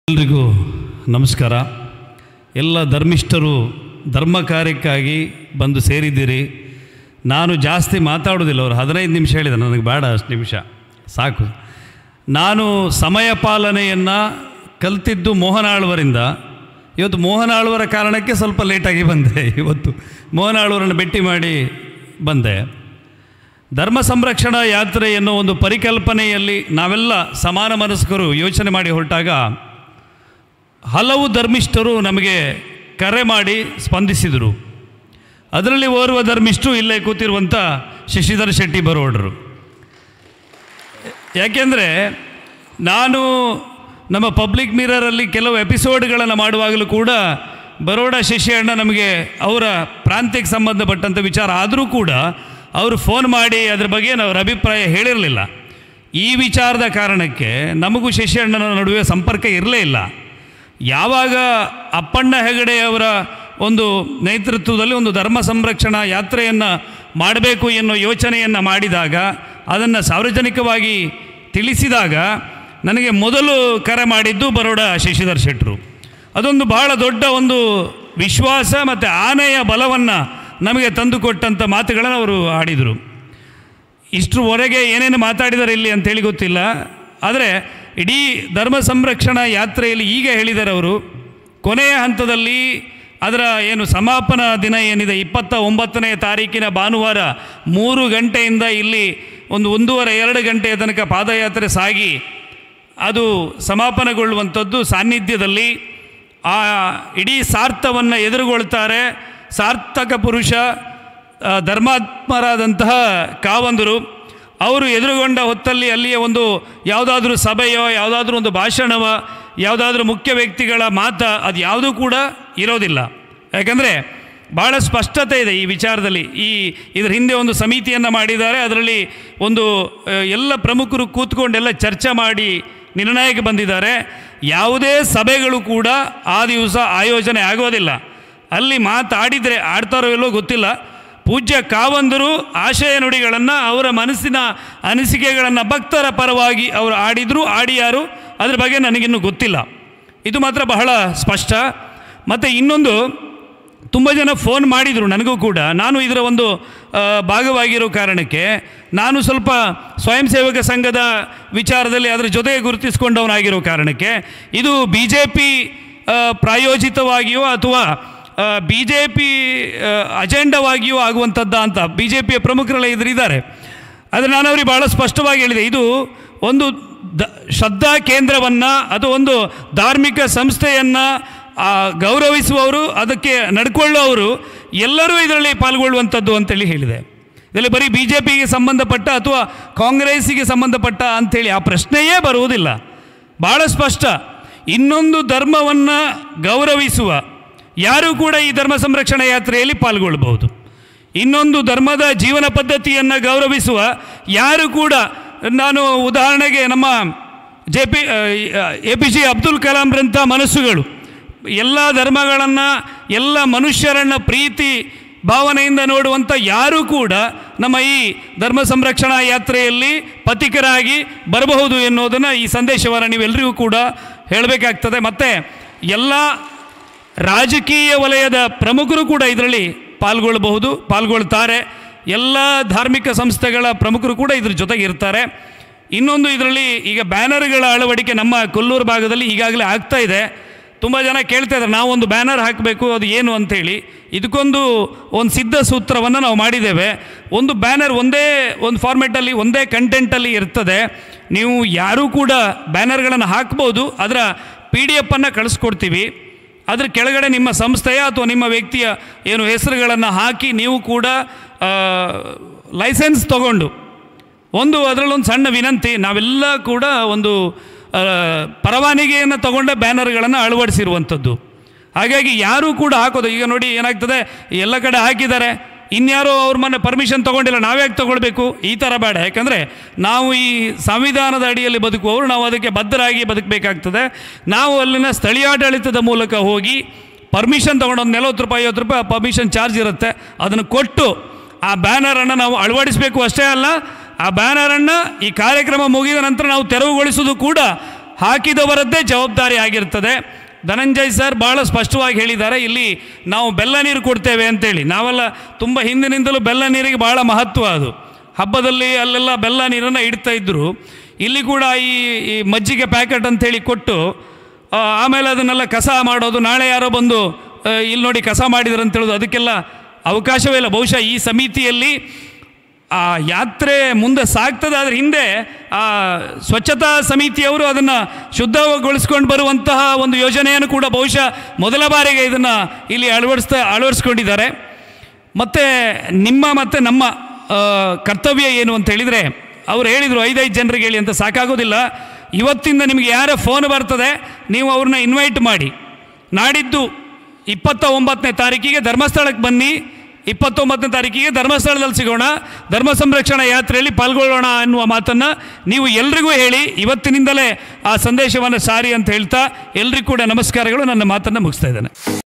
ಎಲ್ರಿಗೂ ನಮಸ್ಕಾರ ಎಲ್ಲ ಧರ್ಮಿಷ್ಠರು ಧರ್ಮ ಕಾರ್ಯಕ್ಕಾಗಿ ಬಂದು ಸೇರಿದ್ದೀರಿ ನಾನು ಜಾಸ್ತಿ ಮಾತಾಡೋದಿಲ್ಲ ಅವರು ಹದಿನೈದು ನಿಮಿಷ ಹೇಳಿದ ನನಗೆ ಬೇಡ ಅಷ್ಟು ನಿಮಿಷ ಸಾಕು ನಾನು ಸಮಯ ಪಾಲನೆಯನ್ನು ಕಲ್ತಿದ್ದು ಮೋಹನಾಳ್ವರಿಂದ ಇವತ್ತು ಮೋಹನಾಳ್ವರ ಕಾರಣಕ್ಕೆ ಸ್ವಲ್ಪ ಲೇಟಾಗಿ ಬಂದೆ ಇವತ್ತು ಮೋಹನಾಳ್ವರನ್ನು ಭೇಟಿ ಮಾಡಿ ಬಂದೆ ಧರ್ಮ ಸಂರಕ್ಷಣಾ ಯಾತ್ರೆ ಎನ್ನುವ ಒಂದು ಪರಿಕಲ್ಪನೆಯಲ್ಲಿ ನಾವೆಲ್ಲ ಸಮಾನ ಮನಸ್ಕರು ಯೋಚನೆ ಮಾಡಿ ಹೊರಟಾಗ ಹಲವು ಧರ್ಮಿಷ್ಠರು ನಮಗೆ ಕರೆ ಮಾಡಿ ಸ್ಪಂದಿಸಿದರು ಅದರಲ್ಲಿ ಓರ್ವ ಧರ್ಮಿಷ್ಠರು ಇಲ್ಲೇ ಕೂತಿರುವಂಥ ಶಶಿಧರ್ ಶೆಟ್ಟಿ ಬರೋಡ್ರು ಯಾಕೆಂದರೆ ನಾನು ನಮ್ಮ ಪಬ್ಲಿಕ್ ಮಿರರಲ್ಲಿ ಕೆಲವು ಎಪಿಸೋಡ್ಗಳನ್ನು ಮಾಡುವಾಗಲೂ ಕೂಡ ಬರೋಡ ಶಶಿ ಅಣ್ಣ ನಮಗೆ ಅವರ ಪ್ರಾಂತ್ಯಕ್ಕೆ ಸಂಬಂಧಪಟ್ಟಂಥ ವಿಚಾರ ಆದರೂ ಕೂಡ ಅವರು ಫೋನ್ ಮಾಡಿ ಅದ್ರ ಬಗ್ಗೆ ಅವ್ರ ಅಭಿಪ್ರಾಯ ಹೇಳಿರಲಿಲ್ಲ ಈ ವಿಚಾರದ ಕಾರಣಕ್ಕೆ ನಮಗೂ ಶಶಿ ಅಣ್ಣನ ನಡುವೆ ಸಂಪರ್ಕ ಇರಲೇ ಇಲ್ಲ ಯಾವಾಗ ಅಪ್ಪಣ್ಣ ಹೆಗಡೆ ಅವರ ಒಂದು ನೇತೃತ್ವದಲ್ಲಿ ಒಂದು ಧರ್ಮ ಸಂರಕ್ಷಣಾ ಯಾತ್ರೆಯನ್ನು ಮಾಡಬೇಕು ಎನ್ನುವ ಯೋಚನೆಯನ್ನು ಮಾಡಿದಾಗ ಅದನ್ನು ಸಾರ್ವಜನಿಕವಾಗಿ ತಿಳಿಸಿದಾಗ ನನಗೆ ಮೊದಲು ಕರೆ ಮಾಡಿದ್ದು ಬರೋಡ ಶಶಿಧರ್ ಶೆಟ್ಟರು ಅದೊಂದು ಬಹಳ ದೊಡ್ಡ ಒಂದು ವಿಶ್ವಾಸ ಮತ್ತು ಆನೆಯ ಬಲವನ್ನು ನಮಗೆ ತಂದುಕೊಟ್ಟಂಥ ಮಾತುಗಳನ್ನು ಅವರು ಆಡಿದರು ಇಷ್ಟರವರೆಗೆ ಏನೇನು ಮಾತಾಡಿದ್ದಾರೆ ಇಲ್ಲಿ ಅಂತೇಳಿ ಗೊತ್ತಿಲ್ಲ ಆದರೆ ಇಡೀ ಧರ್ಮ ಸಂರಕ್ಷಣಾ ಯಾತ್ರೆಯಲ್ಲಿ ಈಗ ಹೇಳಿದ್ದಾರೆ ಅವರು ಕೊನೆಯ ಹಂತದಲ್ಲಿ ಅದರ ಏನು ಸಮಾಪನ ದಿನ ಏನಿದೆ ಇಪ್ಪತ್ತ ಒಂಬತ್ತನೇ ತಾರೀಕಿನ ಭಾನುವಾರ ಮೂರು ಗಂಟೆಯಿಂದ ಇಲ್ಲಿ ಒಂದು ಒಂದೂವರೆ ಎರಡು ಗಂಟೆಯ ತನಕ ಪಾದಯಾತ್ರೆ ಸಾಗಿ ಅದು ಸಮಾಪನಗೊಳ್ಳುವಂಥದ್ದು ಸಾನ್ನಿಧ್ಯದಲ್ಲಿ ಆ ಇಡೀ ಸಾರ್ಥವನ್ನು ಎದುರುಗೊಳ್ತಾರೆ ಸಾರ್ಥಕ ಪುರುಷ ಆ, ಧರ್ಮಾತ್ಮರಾದಂತಹ ಕಾವಂದರು ಅವರು ಎದುರುಗೊಂಡ ಹೊತ್ತಲ್ಲಿ ಅಲ್ಲಿಯ ಒಂದು ಯಾವುದಾದ್ರೂ ಸಭೆಯೋ ಯಾವುದಾದ್ರೂ ಒಂದು ಭಾಷಣವ ಯಾವುದಾದ್ರೂ ಮುಖ್ಯ ವ್ಯಕ್ತಿಗಳ ಮಾತ ಅದು ಯಾವುದೂ ಕೂಡ ಇರೋದಿಲ್ಲ ಯಾಕಂದರೆ ಭಾಳ ಸ್ಪಷ್ಟತೆ ಇದೆ ಈ ವಿಚಾರದಲ್ಲಿ ಈ ಇದರ ಹಿಂದೆ ಒಂದು ಸಮಿತಿಯನ್ನು ಮಾಡಿದ್ದಾರೆ ಅದರಲ್ಲಿ ಒಂದು ಆ, ಎಲ್ಲ ಪ್ರಮುಖರು ಕೂತ್ಕೊಂಡೆಲ್ಲ ಚರ್ಚೆ ಮಾಡಿ ನಿರ್ಣಯಕ್ಕೆ ಬಂದಿದ್ದಾರೆ ಯಾವುದೇ ಸಭೆಗಳು ಕೂಡ ಆ ದಿವಸ ಆಯೋಜನೆ ಆಗೋದಿಲ್ಲ ಅಲ್ಲಿ ಮಾತಾಡಿದರೆ ಆಡ್ತಾರೋ ಇಲ್ಲೋ ಗೊತ್ತಿಲ್ಲ ಪೂಜ್ಯ ಕಾವಂದರು ಆಶಯ ನುಡಿಗಳನ್ನು ಅವರ ಮನಸ್ಸಿನ ಅನಿಸಿಕೆಗಳನ್ನು ಭಕ್ತರ ಪರವಾಗಿ ಅವರು ಆಡಿದರು ಆಡಿಯಾರು ಅದ್ರ ಬಗ್ಗೆ ನನಗಿನ್ನೂ ಗೊತ್ತಿಲ್ಲ ಇದು ಮಾತ್ರ ಬಹಳ ಸ್ಪಷ್ಟ ಮತ್ತು ಇನ್ನೊಂದು ತುಂಬ ಜನ ಫೋನ್ ಮಾಡಿದರು ನನಗೂ ಕೂಡ ನಾನು ಇದರ ಒಂದು ಆ, ಭಾಗವಾಗಿರೋ ಕಾರಣಕ್ಕೆ ನಾನು ಸ್ವಲ್ಪ ಸ್ವಯಂ ಸೇವಕ ಸಂಘದ ವಿಚಾರದಲ್ಲಿ ಅದರ ಜೊತೆಗೆ ಗುರುತಿಸಿಕೊಂಡವನಾಗಿರೋ ಕಾರಣಕ್ಕೆ ಇದು ಬಿ ಜೆ ಪಿ ಪ್ರಾಯೋಜಿತವಾಗಿಯೋ ಅಥವಾ ಬಿ ಜೆ ಪಿ ಅಜೆಂಡವಾಗಿಯೂ ಆಗುವಂಥದ್ದ ಅಂತ ಬಿ ಜೆ ಪಿಯ ಪ್ರಮುಖರೆಲ್ಲ ಇದ್ದಾರೆ ಆದರೆ ನಾನು ಅವ್ರಿಗೆ ಭಾಳ ಸ್ಪಷ್ಟವಾಗಿ ಹೇಳಿದೆ ಇದು ಒಂದು ದ ಶ್ರದ್ಧಾ ಕೇಂದ್ರವನ್ನು ಅಥವಾ ಒಂದು ಧಾರ್ಮಿಕ ಸಂಸ್ಥೆಯನ್ನು ಗೌರವಿಸುವವರು ಅದಕ್ಕೆ ನಡ್ಕೊಳ್ಳೋರು ಎಲ್ಲರೂ ಇದರಲ್ಲಿ ಪಾಲ್ಗೊಳ್ಳುವಂಥದ್ದು ಅಂತೇಳಿ ಹೇಳಿದೆ ಇದರಲ್ಲಿ ಬರೀ ಬಿ ಜೆ ಪಿಗೆ ಸಂಬಂಧಪಟ್ಟ ಅಥವಾ ಕಾಂಗ್ರೆಸ್ಸಿಗೆ ಸಂಬಂಧಪಟ್ಟ ಅಂಥೇಳಿ ಆ ಪ್ರಶ್ನೆಯೇ ಬರುವುದಿಲ್ಲ ಭಾಳ ಸ್ಪಷ್ಟ ಇನ್ನೊಂದು ಧರ್ಮವನ್ನು ಗೌರವಿಸುವ ಯಾರೂ ಕೂಡ ಈ ಧರ್ಮ ಸಂರಕ್ಷಣಾ ಯಾತ್ರೆಯಲ್ಲಿ ಪಾಲ್ಗೊಳ್ಳಬಹುದು ಇನ್ನೊಂದು ಧರ್ಮದ ಜೀವನ ಪದ್ಧತಿಯನ್ನು ಗೌರವಿಸುವ ಯಾರು ಕೂಡ ನಾನು ಉದಾಹರಣೆಗೆ ನಮ್ಮ J P A P J Abdul ಕಲಾಂರಂಥ ಮನಸ್ಸುಗಳು ಎಲ್ಲ ಧರ್ಮಗಳನ್ನು ಎಲ್ಲ ಮನುಷ್ಯರನ್ನು ಪ್ರೀತಿ ಭಾವನೆಯಿಂದ ನೋಡುವಂಥ ಯಾರೂ ಕೂಡ ನಮ್ಮ ಈ ಧರ್ಮ ಸಂರಕ್ಷಣಾ ಯಾತ್ರೆಯಲ್ಲಿ ಪಥಿಕರಾಗಿ ಬರಬಹುದು ಎನ್ನುವುದನ್ನು ಈ ಸಂದೇಶವನ್ನು ನೀವೆಲ್ಲರಿಗೂ ಕೂಡ ಹೇಳಬೇಕಾಗ್ತದೆ ಮತ್ತು ಎಲ್ಲ ರಾಜಕೀಯ ವಲಯದ ಪ್ರಮುಖರು ಕೂಡ ಇದರಲ್ಲಿ ಪಾಲ್ಗೊಳ್ಳಬಹುದು ಪಾಲ್ಗೊಳ್ತಾರೆ ಎಲ್ಲ ಧಾರ್ಮಿಕ ಸಂಸ್ಥೆಗಳ ಪ್ರಮುಖರು ಕೂಡ ಇದ್ರ ಜೊತೆಗೆ ಇರ್ತಾರೆ ಇನ್ನೊಂದು ಇದರಲ್ಲಿ ಈಗ ಬ್ಯಾನರ್ಗಳ ಅಳವಡಿಕೆ ನಮ್ಮ ಕೊಲ್ಲೂರು ಭಾಗದಲ್ಲಿ ಈಗಾಗಲೇ ಆಗ್ತಾ ಇದೆ ತುಂಬ ಜನ ಕೇಳ್ತಾ ಇದ್ದಾರೆ ನಾವೊಂದು ಬ್ಯಾನರ್ ಹಾಕಬೇಕು ಅದು ಏನು ಅಂತೇಳಿ ಇದಕ್ಕೊಂದು ಒಂದು ಸಿದ್ಧ ಸೂತ್ರವನ್ನು ನಾವು ಮಾಡಿದ್ದೇವೆ ಒಂದು ಬ್ಯಾನರ್ ಒಂದೇ ಒಂದು ಫಾರ್ಮೆಟಲ್ಲಿ ಒಂದೇ ಕಂಟೆಂಟಲ್ಲಿ ಇರ್ತದೆ ನೀವು ಯಾರೂ ಕೂಡ ಬ್ಯಾನರ್ಗಳನ್ನು ಹಾಕ್ಬೋದು ಅದರ ಪಿ ಡಿ ಎಫನ್ನು ಕಳಿಸ್ಕೊಡ್ತೀವಿ ಅದ್ರ ಕೆಳಗಡೆ ನಿಮ್ಮ ಸಂಸ್ಥೆಯ ಅಥವಾ ನಿಮ್ಮ ವ್ಯಕ್ತಿಯ ಏನು ಹೆಸರುಗಳನ್ನು ಹಾಕಿ ನೀವು ಕೂಡ ಆ, ಲೈಸೆನ್ಸ್ ತಗೊಂಡು ಒಂದು ಅದರಲ್ಲೊಂದು ಸಣ್ಣ ವಿನಂತಿ ನಾವೆಲ್ಲ ಕೂಡ ಒಂದು ಆ, ಪರವಾನಗಿಯನ್ನು ತಗೊಂಡ ಬ್ಯಾನರ್ಗಳನ್ನು ಅಳವಡಿಸಿರುವಂಥದ್ದು ಹಾಗಾಗಿ ಯಾರೂ ಕೂಡ ಹಾಕೋದು ಈಗ ನೋಡಿ ಏನಾಗ್ತದೆ ಎಲ್ಲ ಕಡೆ ಹಾಕಿದ್ದಾರೆ ಇನ್ಯಾರೋ ಅವ್ರ ಮನೆ ಪರ್ಮಿಷನ್ ತೊಗೊಂಡಿಲ್ಲ ನಾವ್ಯಾಕೆ ತೊಗೊಳ್ಬೇಕು ಈ ಥರ ಬೇಡ ಯಾಕಂದರೆ ನಾವು ಈ ಸಂವಿಧಾನದ ಅಡಿಯಲ್ಲಿ ಬದುಕುವವರು ನಾವು ಅದಕ್ಕೆ ಬದ್ಧರಾಗಿ ಬದುಕಬೇಕಾಗ್ತದೆ ನಾವು ಅಲ್ಲಿನ ಸ್ಥಳೀಯಾಡಳಿತದ ಮೂಲಕ ಹೋಗಿ ಪರ್ಮಿಷನ್ ತೊಗೊಂಡು ಒಂದು ನಲವತ್ತು ರೂಪಾಯಿ ಐವತ್ತು ರೂಪಾಯಿ ಪರ್ಮಿಷನ್ ಚಾರ್ಜ್ ಇರುತ್ತೆ ಅದನ್ನು ಕೊಟ್ಟು ಆ ಬ್ಯಾನರನ್ನು ನಾವು ಅಳವಡಿಸಬೇಕು ಅಷ್ಟೇ ಅಲ್ಲ ಆ ಬ್ಯಾನರನ್ನು ಈ ಕಾರ್ಯಕ್ರಮ ಮುಗಿದ ನಂತರ ನಾವು ತೆರವುಗೊಳಿಸೋದು ಕೂಡ ಹಾಕಿದವರದ್ದೇ ಜವಾಬ್ದಾರಿ ಆಗಿರ್ತದೆ ಧನಂಜಯ್ ಸರ್ ಭಾಳ ಸ್ಪಷ್ಟವಾಗಿ ಹೇಳಿದ್ದಾರೆ ಇಲ್ಲಿ ನಾವು ಬೆಲ್ಲ ನೀರು ಕೊಡ್ತೇವೆ ಅಂತೇಳಿ ನಾವೆಲ್ಲ ತುಂಬ ಹಿಂದಿನಿಂದಲೂ ಬೆಲ್ಲ ನೀರಿಗೆ ಭಾಳ ಮಹತ್ವ ಅದು ಹಬ್ಬದಲ್ಲಿ ಅಲ್ಲೆಲ್ಲ ಬೆಲ್ಲ ನೀರನ್ನು ಇಡ್ತಾ ಇದ್ದರು ಇಲ್ಲಿ ಕೂಡ ಈ ಈ ಮಜ್ಜಿಗೆ ಪ್ಯಾಕೆಟ್ ಅಂತೇಳಿ ಕೊಟ್ಟು ಆ, ಆಮೇಲೆ ಅದನ್ನೆಲ್ಲ ಕಸ ಮಾಡೋದು ನಾಳೆ ಯಾರೋ ಬಂದು ಆ, ಇಲ್ಲಿ ನೋಡಿ ಕಸ ಮಾಡಿದ್ರು ಅಂತ ಹೇಳೋದು ಅದಕ್ಕೆಲ್ಲ ಅವಕಾಶವೇ ಇಲ್ಲ ಬಹುಶಃ ಈ ಸಮಿತಿಯಲ್ಲಿ ಆ ಯಾತ್ರೆ ಮುಂದೆ ಸಾಗ್ತದೆ ಅದ್ರ ಹಿಂದೆ ಆ ಸ್ವಚ್ಛತಾ ಸಮಿತಿಯವರು ಅದನ್ನು ಶುದ್ಧಗೊಳಿಸ್ಕೊಂಡು ಬರುವಂತಹ ಒಂದು ಯೋಜನೆಯನ್ನು ಕೂಡ ಬಹುಶಃ ಮೊದಲ ಬಾರಿಗೆ ಇದನ್ನು ಇಲ್ಲಿ ಅಳವಡಿಸ್ತಾ ಅಳವಡಿಸ್ಕೊಂಡಿದ್ದಾರೆ ಮತ್ತು ನಿಮ್ಮ ಮತ್ತು ನಮ್ಮ ಆ, ಕರ್ತವ್ಯ ಏನು ಅಂತ ಹೇಳಿದರೆ ಅವ್ರು ಹೇಳಿದರು ಐದೈದು ಜನರಿಗೆ ಹೇಳಿ ಅಂತ ಸಾಕಾಗೋದಿಲ್ಲ ಇವತ್ತಿಂದ ನಿಮಗೆ ಯಾರ ಫೋನ್ ಬರ್ತದೆ ನೀವು ಅವ್ರನ್ನ ಇನ್ವೈಟ್ ಮಾಡಿ ನಾಡಿದ್ದು ಇಪ್ಪತ್ತ ಒಂಬತ್ತನೇ ತಾರೀಕಿಗೆ ಧರ್ಮಸ್ಥಳಕ್ಕೆ ಬನ್ನಿ ಇಪ್ಪತ್ತೊಂಬತ್ತನೇ ತಾರೀಕಿಗೆ ಧರ್ಮಸ್ಥಳದಲ್ಲಿ ಸಿಗೋಣ ಧರ್ಮ ಸಂರಕ್ಷಣಾ ಯಾತ್ರೆಯಲ್ಲಿ ಪಾಲ್ಗೊಳ್ಳೋಣ ಅನ್ನುವ ಮಾತನ್ನು ನೀವು ಎಲ್ರಿಗೂ ಹೇಳಿ ಇವತ್ತಿನಿಂದಲೇ ಆ ಸಂದೇಶವನ್ನು ಸಾರಿ ಅಂತ ಹೇಳ್ತಾ ಎಲ್ರಿಗೂ ಕೂಡ ನಮಸ್ಕಾರಗಳು ನನ್ನ ಮಾತನ್ನು ಮುಗಿಸ್ತಾ ಇದ್ದೇನೆ